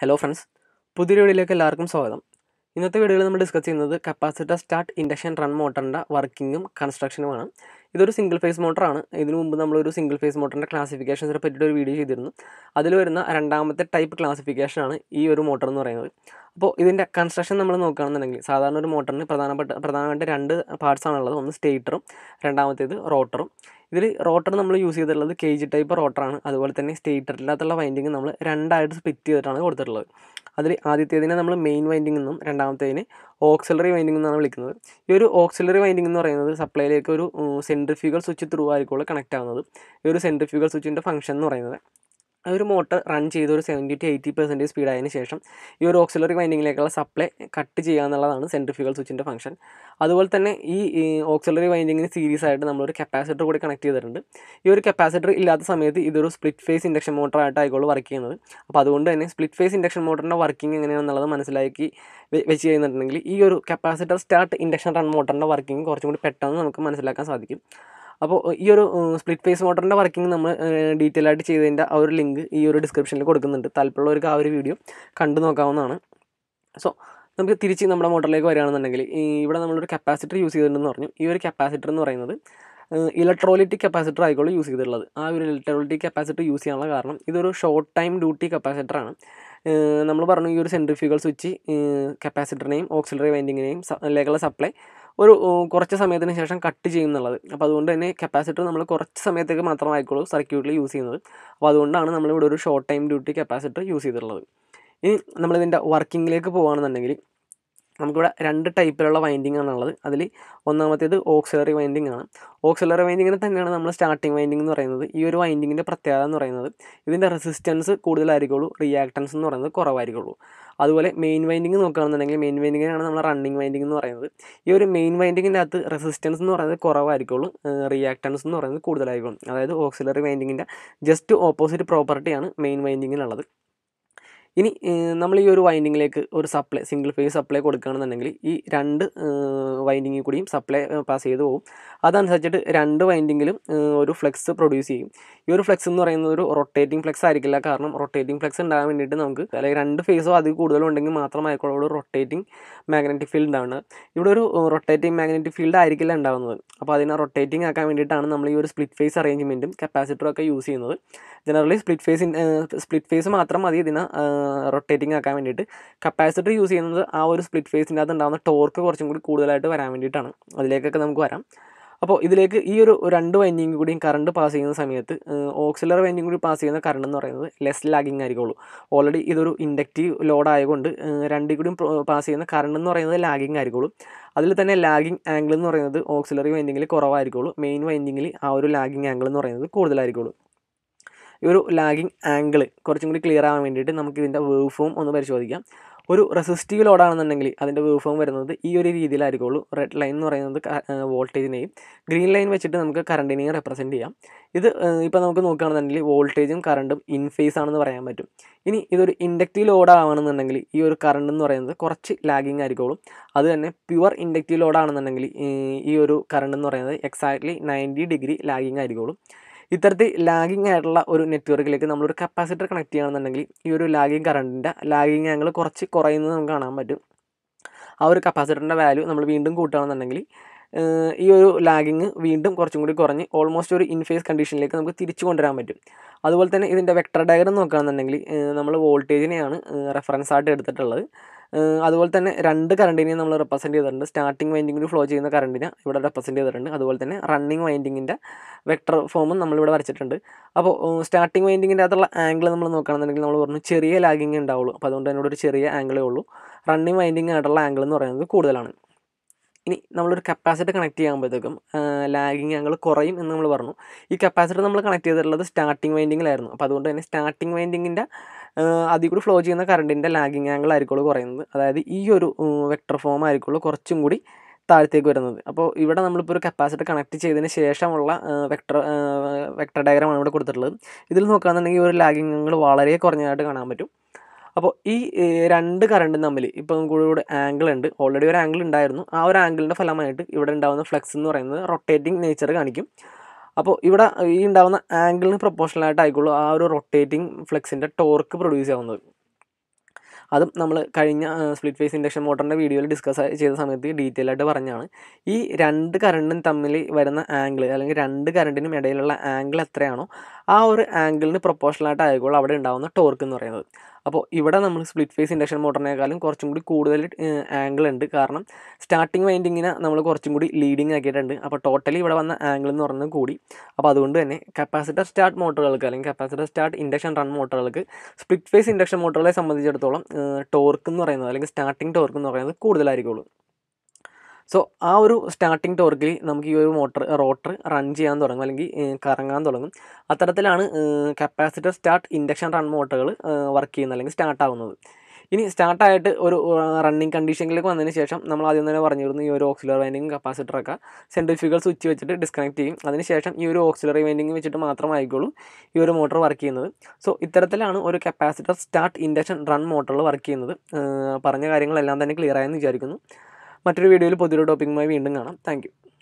hello friends പുതിയ വീഡിയോയിലേക്ക് എല്ലാവർക്കും സ്വാഗതം ഇന്നത്തെ വീഡിയോയിൽ നമ്മൾ ഡിസ്കസ് ചെയ്യുന്നത് കപ്പാസിറ്റർ സ്റ്റാർട്ട് ഇൻഡക്ഷൻ റൺ മോട്ടറിൻ്റെ വർക്കിങ്ങും കൺസ്ട്രക്ഷനുമാണ് ഇതൊരു സിംഗിൾ ഫേസ് മോട്ടറാണ് ഇതിനു മുമ്പ് നമ്മളൊരു സിംഗിൾ ഫേസ് മോട്ടറിൻ്റെ ക്ലാസിഫിക്കേഷൻസിനെ പറ്റിയിട്ട് ഒരു വീഡിയോ ചെയ്തിരുന്നു അതിൽ വരുന്ന രണ്ടാമത്തെ ടൈപ്പ് ക്ലാസിഫിക്കേഷനാണ് ഈ ഒരു മോട്ടർ എന്ന് പറയുന്നത് അപ്പോൾ ഇതിൻ്റെ കൺസ്ട്രക്ഷൻ നമ്മൾ നോക്കുകയാണെന്നുണ്ടെങ്കിൽ സാധാരണ ഒരു മോട്ടറിന് പ്രധാനപ്പെട്ട പ്രധാനമായിട്ട് രണ്ട് പാർട്സ് ആണുള്ളത് ഒന്ന് സ്റ്റേറ്ററും രണ്ടാമത്തേത് റോട്ടറും ഇതിൽ റോട്ടർ നമ്മൾ യൂസ് ചെയ്തിട്ടുള്ളത് കെ ജി ടൈപ്പ് റോട്ടറാണ് അതുപോലെ തന്നെ സ്റ്റേറ്ററിനകത്തുള്ള വൈൻഡിങ് നമ്മൾ രണ്ടായിട്ട് സ്പ്ലിറ്റ് ചെയ്തിട്ടാണ് കൊടുത്തിട്ടുള്ളത് അതിൽ ആദ്യത്തേതിനെ നമ്മൾ മെയിൻ വൈൻഡിങ് എന്നും രണ്ടാമത്തേതിനെ ഓക്സിലറി വൈൻഡിങ് എന്നാണ് വിളിക്കുന്നത് ഈ ഒരു ഓക്സിലറി വൈൻഡിങ് എന്ന് പറയുന്നത് സപ്ലൈയിലേക്ക് ഒരു സെൻട്രിഫ്യൂഗൽ സ്വിച്ച് ത്രൂ ആയിരിക്കും കണക്ട് ആവുന്നത് ഈ ഒരു സെൻട്രിഫ്യൂഗൽ സ്വിച്ചിൻ്റെ ഫംഗ്ഷൻ എന്ന് പറയുന്നത് ആ ഒരു മോട്ടർ റൺ ചെയ്ത് ഒരു seventy to eighty percentage speed ആയതിനു ശേഷം ഈ ഒരു ഓക്സിലറി വൈൻഡിങ്ങിലേക്കുള്ള സപ്ലൈ കട്ട് ചെയ്യുക എന്നുള്ളതാണ് സെൻട്രിഫ്യൂഗൽ സ്വിച്ചിൻ്റെ ഫംഗ്ഷൻ അതുപോലെ തന്നെ ഈ ഓക്സിലറി വൈൻഡിങ്ങിന് സീരീസ് ആയിട്ട് നമ്മളൊരു കപ്പാസിറ്റർ കൂടി കണക്ട് ചെയ്തിട്ടുണ്ട് ഈ ഒരു കപ്പാസിറ്റർ ഇല്ലാത്ത സമയത്ത് ഇതൊരു സ്പ്ലിറ്റ് ഫേസ് ഇൻഡക്ഷൻ മോട്ടർ ആയിട്ടായിക്കോളൂ വർക്ക് ചെയ്യുന്നത് അപ്പോൾ അതുകൊണ്ട് തന്നെ സ്പ്ലിറ്റ് ഫേസ് ഇൻഡക്ഷൻ മോട്ടറിൻ്റെ വർക്കിംഗ് എങ്ങനെയാണെന്നുള്ളത് മനസ്സിലാക്കി വെച്ച് ചെയ്യുന്നുണ്ടെങ്കിൽ ഈ ഒരു കപ്പാസിറ്റർ സ്റ്റാർട്ട് ഇൻഡക്ഷൻ റൺ മോട്ടറിൻ്റെ വർക്കിംഗ് കുറച്ചും കൂടി പെട്ടെന്ന് നമുക്ക് മനസ്സിലാക്കാൻ സാധിക്കും അപ്പോൾ ഈ ഒരു സ്പ്ലിറ്റ് ഫേസ് മോട്ടറിൻ്റെ വർക്കിംഗ് നമ്മൾ ഡീറ്റെയിൽ ആയിട്ട് ചെയ്തതിൻ്റെ ആ ഒരു ലിങ്ക് ഈ ഒരു ഡിസ്ക്രിപ്ഷനിൽ കൊടുക്കുന്നുണ്ട് താല്പര്യമുള്ളവർക്ക് ആ ഒരു വീഡിയോ കണ്ടു നോക്കാവുന്നതാണ് സോ നമുക്ക് തിരിച്ച് നമ്മുടെ മോട്ടറിലേക്ക് വരികയാണെന്നുണ്ടെങ്കിൽ ഈ ഇവിടെ നമ്മളൊരു കപ്പാസിറ്റർ യൂസ് ചെയ്തിട്ടുണ്ടെന്ന് പറഞ്ഞു ഈ ഒരു കപ്പാസിറ്റർ എന്ന് പറയുന്നത് ഇലക്ട്രോലിറ്റിക് കപ്പാസിറ്റർ ആയിക്കോളൂ യൂസ് ചെയ്തിട്ടുള്ളത് ആ ഒരു ഇലക്ട്രോലിറ്റിക് കപ്പാസിറ്റർ യൂസ് ചെയ്യാനുള്ള കാരണം ഇതൊരു ഷോർട്ട് ടൈം ഡ്യൂട്ടി കപ്പാസിറ്ററാണ് നമ്മൾ പറഞ്ഞു ഈ ഒരു സെൻട്രിഫ്യൂഗൽ സ്വിച്ച് കപ്പാസിറ്ററിനെയും ഓക്സിലറി വൈൻഡിങ്ങിനെയും ലേക്കുള്ള സപ്ലൈ ഒരു കുറച്ച് സമയത്തിന് ശേഷം കട്ട് ചെയ്യും എന്നുള്ളത് അപ്പോൾ അതുകൊണ്ട് തന്നെ കപ്പാസിറ്റർ നമ്മൾ കുറച്ച് സമയത്തേക്ക് മാത്രമായിക്കോളൂ സർക്യൂട്ടിൽ യൂസ് ചെയ്യുന്നത് അപ്പോൾ അതുകൊണ്ടാണ് നമ്മളിവിടെ ഒരു short time duty capacitor use ചെയ്തിട്ടുള്ളത് ഇനി നമ്മളിതിൻ്റെ വർക്കിങ്ങിലേക്ക് പോകുകയാണെന്നുണ്ടെങ്കിൽ നമുക്കിവിടെ രണ്ട് ടൈപ്പിലുള്ള വൈൻഡിങ് ആണുള്ളത് അതിൽ ഒന്നാമത്തേത് ഓക്സിലറി വൈൻഡിങ് ആണ് ഓക്സിലറി വൈൻഡിങ്ങിനെ തന്നെയാണ് നമ്മൾ സ്റ്റാർട്ടിങ് വൈൻഡിങ് എന്ന് പറയുന്നത് ഈ ഒരു വൈൻഡിങ്ങിൻ്റെ പ്രത്യേകത എന്ന് പറയുന്നത് ഇതിൻ്റെ റെസിസ്റ്റൻസ് കൂടുതലായിരിക്കുള്ളൂ റിയാക്ടൻസ് എന്ന് പറയുന്നത് കുറവായിരിക്കുള്ളൂ അതുപോലെ മെയിൻ വൈൻഡിങ് നോക്കുകയാണെന്നുണ്ടെങ്കിൽ മെയിൻ വൈൻഡിങ്ങിനാണ് നമ്മൾ റണ്ണിങ് വൈൻഡിങ് എന്ന് പറയുന്നത് ഈ ഒരു മെയിൻ വൈൻഡിങ്ങിൻ്റെ അകത്ത് റെസിസ്റ്റൻസ് എന്ന് പറയുന്നത് കുറവായിരിക്കുള്ളൂ റിയാക്ടൻസ് എന്ന് പറയുന്നത് കൂടുതലായിരിക്കും അതായത് ഓക്സിലറി വൈൻഡിങ്ങിൻ്റെ ജസ്റ്റ് ഓപ്പോസിറ്റ് പ്രോപ്പർട്ടിയാണ് മെയിൻ വൈൻഡിങ്ങിനുള്ളത് ഇനി നമ്മൾ ഈ ഒരു വൈൻഡിങ്ങിലേക്ക് ഒരു സപ്ലൈ സിംഗിൾ ഫേസ് സപ്ലൈ കൊടുക്കുകയാണെന്നുണ്ടെങ്കിൽ ഈ രണ്ട് വൈൻഡിങ്ങിൽ കൂടിയും സപ്ലൈ പാസ് ചെയ്ത് പോകും അതനുസരിച്ചിട്ട് രണ്ട് വൈൻഡിങ്ങിലും ഒരു ഫ്ലെക്സ് പ്രൊഡ്യൂസ് ചെയ്യും ഈ ഒരു ഫ്ലെക്സ് എന്ന് പറയുന്നത് ഒരു റൊട്ടേറ്റിംഗ് ഫ്ലെക്സ് ആയിരിക്കില്ല കാരണം റൊട്ടേറ്റിംഗ് ഫ്ലെക്സ് ഉണ്ടാകാൻ വേണ്ടിയിട്ട് നമുക്ക് അല്ലെങ്കിൽ രണ്ട് ഫേസോ അതിൽ കൂടുതലും ഉണ്ടെങ്കിൽ മാത്രമായിക്കോളൂ ഒരു റൊട്ടേറ്റിംഗ് മാഗ്നറ്റിക് ഫീൽഡ് ഉണ്ടാവുന്നത് ഇവിടെ ഒരു റൊട്ടേറ്റിംഗ് മാഗ്നറ്റിക് ഫീൽഡ് ആയിരിക്കില്ല ഉണ്ടാകുന്നത് അപ്പോൾ അതിനെ റൊട്ടേറ്റിംഗ് ആക്കാൻ വേണ്ടിയിട്ടാണ് നമ്മൾ ഈ ഒരു സ്പ്ലിറ്റ് ഫേസ് അറേഞ്ച്മെൻറ്റും കപ്പാസിറ്ററും ഒക്കെ യൂസ് ചെയ്യുന്നത് generally split phase split phase മാത്രം മതി ഇതിനെ റൊട്ടേറ്റിംഗ് ആക്കാൻ വേണ്ടിയിട്ട് കപ്പാസിറ്റർ യൂസ് ചെയ്യുന്നത് ആ ഒരു സ്പ്ലിറ്റ് ഫേസിൻ്റെ അകത്ത് ഉണ്ടാകുന്ന ടോർക്ക് കുറച്ചും കൂടി കൂടുതലായിട്ട് വരാൻ വേണ്ടിയിട്ടാണ് അതിലേക്കൊക്കെ നമുക്ക് വരാം അപ്പോൾ ഇതിലേക്ക് ഈ ഒരു രണ്ട് വൈൻഡിങ് കൂടിയും കറണ്ട് പാസ് ചെയ്യുന്ന സമയത്ത് ഓക്സിലർ വൈൻഡിങ് കൂടി പാസ് ചെയ്യുന്ന കറണ്ട് എന്ന് പറയുന്നത് ലെസ് ലാഗിങ് ആയിരിക്കുള്ളൂ ഓൾറെഡി ഇതൊരു ഇൻഡക്റ്റീവ് ലോഡ് ആയതുകൊണ്ട് രണ്ടിൽ കൂടിയും പാസ് ചെയ്യുന്ന കറണ്ട് എന്ന് പറയുന്നത് ലാഗിങ് ആയിരിക്കുള്ളൂ അതിൽ തന്നെ ലാഗിങ് ആംഗിൾ എന്ന് പറയുന്നത് ഓക്സിലറി വൈൻഡിങ്ങിൽ കുറവായിരിക്കുള്ളൂ മെയിൻ വൈൻഡിങ്ങിൽ ആ ഒരു ലാഗിങ് ആംഗിൾ എന്ന് പറയുന്നത് കൂടുതലായിരിക്കുള്ളൂ ഈ ഒരു ലാഗിങ് ആംഗിൾ കുറച്ചും കൂടി ക്ലിയർ ആവാൻ വേണ്ടിയിട്ട് നമുക്ക് ഇതിൻ്റെ വേവ് ഫോം ഒന്ന് പരിശോധിക്കാം ഒരു റെസിസ്റ്റീവ് ലോഡാണെന്നുണ്ടെങ്കിൽ അതിൻ്റെ വേവ് ഫോം വരുന്നത് ഈ ഒരു രീതിയിലായിരിക്കുള്ളൂ റെഡ് ലൈൻ എന്ന് പറയുന്നത് വോൾട്ടേജിനെയും ഗ്രീൻ ലൈൻ വെച്ചിട്ട് നമുക്ക് കറണ്ടിനെയും റെപ്രസെൻറ്റ് ചെയ്യാം ഇത് ഇപ്പോൾ നമുക്ക് നോക്കുകയാണെന്നുണ്ടെങ്കിൽ വോൾട്ടേജും കറണ്ടും ഇൻ ഫേസ് ആണെന്ന് പറയാൻ പറ്റും ഇനി ഇതൊരു ഇൻഡക്റ്റീവ് ലോഡ് ആവുകയാണെന്നുണ്ടെങ്കിൽ ഈ ഒരു കറണ്ട് എന്ന് പറയുന്നത് കുറച്ച് ലാഗിങ് ആയിരിക്കുള്ളൂ അത് തന്നെ പ്യുവർ ഇൻഡക്റ്റീവ് ലോഡ് ആണെന്നുണ്ടെങ്കിൽ ഈ ഒരു കറണ്ട് എന്ന് പറയുന്നത് എക്സാക്ട്ലി നയൻറ്റി ഡിഗ്രി ലാഗിങ് ആയിരിക്കുള്ളൂ ഇത്തരത്തിൽ ലാഗിങ് ആയിട്ടുള്ള ഒരു നെറ്റ്വർക്കിലേക്ക് നമ്മളൊരു കപ്പാസിറ്റർ കണക്ട് ചെയ്യുകയാണെന്നുണ്ടെങ്കിൽ ഈ ഒരു ലാഗിങ് കറണ്ടിൻ്റെ ലാഗിങ് ആംഗിൾ കുറച്ച് കുറയുന്നത് നമുക്ക് കാണാൻ പറ്റും ആ ഒരു കപ്പാസിറ്ററിൻ്റെ വാല്യൂ നമ്മൾ വീണ്ടും കൂട്ടുകയാണെന്നുണ്ടെങ്കിൽ ഈ ഒരു ലാഗിങ് വീണ്ടും കുറച്ചും കൂടി കുറഞ്ഞ് ഓൾമോസ്റ്റ് ഒരു ഇൻഫേസ് കണ്ടീഷനിലേക്ക് നമുക്ക് തിരിച്ചു കൊണ്ടുവരാൻ പറ്റും അതുപോലെ തന്നെ ഇതിൻ്റെ വെക്ടർ ഡയഗ്രം നോക്കുകയാണെന്നുണ്ടെങ്കിൽ നമ്മൾ വോൾട്ടേജിനെയാണ് റെഫറൻസ് ആയിട്ട് എടുത്തിട്ടുള്ളത് അതുപോലെ തന്നെ രണ്ട് കറണ്ടിനെയും നമ്മൾ റെപ്രസെൻറ്റ് ചെയ്തിട്ടുണ്ട് സ്റ്റാർട്ടിങ് വൈൻഡിങ്ങിൽ ഫ്ലോ ചെയ്യുന്ന കറണ്ടിനെ ഇവിടെ റെപ്രസെൻറ്റ് ചെയ്തിട്ടുണ്ട് അതുപോലെ തന്നെ റണ്ണിങ് വൈൻഡിങ്ങിൻ്റെ വെക്ടർ ഫോമും നമ്മളിവിടെ വരച്ചിട്ടുണ്ട് അപ്പോൾ സ്റ്റാർട്ടിങ് വൈൻഡിങ്ങിൻ്റെ അകത്തുള്ള ആംഗിൾ നമ്മൾ നോക്കുകയാണെന്നുണ്ടെങ്കിൽ നമ്മൾ പറഞ്ഞു ചെറിയ ലാഗിങ് ഉണ്ടാവുള്ളൂ അപ്പോൾ അതുകൊണ്ട് തന്നെ ഇവിടെ ഒരു ചെറിയ ആംഗിളേ ഉള്ളൂ റണ്ണിങ് വൈൻഡിങ് ആയിട്ടുള്ള ആംഗിൾ എന്ന് പറയുന്നത് കൂടുതലാണ് ഇനി നമ്മളൊരു കപ്പാസിറ്റർ കണക്ട് ചെയ്യുമ്പോഴത്തേക്കും ലാഗിങ് ആംഗിൾ കുറയും എന്ന് നമ്മൾ പറഞ്ഞു ഈ കപ്പാസിറ്റർ നമ്മൾ കണക്ട് ചെയ്തിട്ടുള്ളത് സ്റ്റാർട്ടിങ് വൈൻഡിങ്ങിലായിരുന്നു അപ്പോൾ അതുകൊണ്ട് തന്നെ സ്റ്റാർട്ടിങ് വൈൻഡിങ്ങിൻ്റെ അതിൽ കൂടി ഫ്ലോ ചെയ്യുന്ന കറണ്ടിൻ്റെ ലാഗിങ് ആംഗിൾ ആയിരിക്കുള്ളൂ കുറയുന്നത് അതായത് ഈ ഒരു വെക്ടർ ഫോം ആയിരിക്കുള്ളൂ കുറച്ചും കൂടി താഴത്തേക്ക് വരുന്നത് അപ്പോൾ ഇവിടെ നമ്മളിപ്പോൾ ഒരു കപ്പാസിറ്റർ കണക്ട് ചെയ്തതിന് ശേഷമുള്ള വെക്ടർ വെക്ടർ ഡയഗ്രമാണ് ഇവിടെ കൊടുത്തിട്ടുള്ളത് ഇതിൽ നോക്കുകയാണെന്നുണ്ടെങ്കിൽ ഒരു ലാഗിങ് ആംഗിൾ വളരെ കുറഞ്ഞതായിട്ട് കാണാൻ പറ്റും അപ്പോൾ ഈ രണ്ട് കറണ്ടും തമ്മിൽ ഇപ്പം കൂടെ ആംഗിൾ ഉണ്ട് ഓൾറെഡി ഒരു ആംഗിൾ ഉണ്ടായിരുന്നു ആ ഒരു ആംഗിളിൻ്റെ ഫലമായിട്ട് ഇവിടെ ഉണ്ടാകുന്ന ഫ്ലെക്സ് എന്ന് പറയുന്നത് റൊട്ടേറ്റിംഗ് നേച്ചർ കാണിക്കും അപ്പോൾ ഇവിടെ ഈ ഉണ്ടാകുന്ന ആംഗിളിന് പ്രൊപ്പോഷണൽ ആയിട്ട് ആയിക്കോളൂ ആ ഒരു റൊട്ടേറ്റിംഗ് ഫ്ലെക്സിൻ്റെ ടോർക്ക് പ്രൊഡ്യൂസ് ആവുന്നത് അതും നമ്മൾ കഴിഞ്ഞ സ്പ്ലിറ്റ് ഫേസ് ഇൻഡക്ഷൻ മോട്ടറിൻ്റെ വീഡിയോയിൽ ഡിസ്കസ് ചെയ്ത സമയത്ത് ഡീറ്റെയിൽ ആയിട്ട് പറഞ്ഞാണ് ഈ രണ്ട് കറണ്ടും തമ്മിൽ വരുന്ന ആംഗിൾ അല്ലെങ്കിൽ രണ്ട് കറണ്ടിനും ഇടയിലുള്ള ആംഗിൾ എത്രയാണോ ആ ഒരു ആംഗിളിന് പ്രൊപ്പോഷണലായിട്ട് ആയിക്കോളും അവിടെ ഉണ്ടാകുന്ന ടോർക്ക് എന്ന് പറയുന്നത് അപ്പോൾ ഇവിടെ നമ്മൾ സ്പ്ലിറ്റ് ഫേസ് ഇൻഡക്ഷൻ മോട്ടറിനേക്കാളും കുറച്ചും കൂടി കൂടുതൽ ആംഗിൾ ഉണ്ട് കാരണം സ്റ്റാർട്ടിങ് വൈൻഡിങ്ങിനെ നമ്മൾ കുറച്ചും കൂടി ലീഡിങ് ആക്കിയിട്ടുണ്ട് അപ്പോൾ ടോട്ടലി ഇവിടെ വന്ന ആംഗിൾ എന്ന് പറയുന്നത് കൂടി അപ്പോൾ അതുകൊണ്ട് തന്നെ കപ്പാസിറ്റർ സ്റ്റാർട്ട് മോട്ടറുകൾക്ക് അല്ലെങ്കിൽ കപ്പാസിറ്റർ സ്റ്റാർട്ട് ഇൻഡക്ഷൻ റൺ മോട്ടറുകൾക്ക് സ്പ്ലിറ്റ് ഫേസ് ഇൻഡക്ഷൻ മോട്ടറുകളെ സംബന്ധിച്ചിടത്തോളം ടോർക്ക് എന്ന് പറയുന്നത് അല്ലെങ്കിൽ സ്റ്റാർട്ടിങ് ടോർക്ക് എന്ന് പറയുന്നത് കൂടുതലായിരിക്കുള്ളൂ സോ ആ ഒരു സ്റ്റാർട്ടിങ് ടോർക്കിൽ നമുക്ക് ഈ ഒരു മോട്ടർ റോട്ടർ റൺ ചെയ്യാൻ തുടങ്ങും അല്ലെങ്കിൽ കറങ്ങാൻ തുടങ്ങും അത്തരത്തിലാണ് capacitor start induction run motors work ചെയ്യുന്നത് അല്ലെങ്കിൽ സ്റ്റാർട്ട് ആവുന്നത് ഇനി സ്റ്റാർട്ടായിട്ട് ഒരു റണ്ണിങ് കണ്ടീഷനിലേക്ക് വന്നതിന് ശേഷം നമ്മൾ ആദ്യം തന്നെ പറഞ്ഞിരുന്നു ഈ ഒരു ഓക്സിലറി വൈൻഡിങ് കപ്പാസിറ്ററൊക്കെ സെൻട്രിഫ്യൂഗൽ സ്വിച്ച് വെച്ചിട്ട് ഡിസ്കണക്ട് ചെയ്യും അതിനുശേഷം ഈ ഒരു ഓക്സിലറി വൈൻഡിങ് വെച്ചിട്ട് മാത്രമായിക്കോളൂ ഈ ഒരു മോട്ടർ വർക്ക് ചെയ്യുന്നത് സോ ഇത്തരത്തിലാണ് ഒരു capacitor start induction run motors work ചെയ്യുന്നത് പറഞ്ഞ കാര്യങ്ങളെല്ലാം തന്നെ ക്ലിയർ ആയെന്ന് വിചാരിക്കുന്നു മറ്റൊരു വീഡിയോയിൽ പുതിയൊരു ടോപ്പിക്കുമായി വീണ്ടും കാണാം താങ്ക്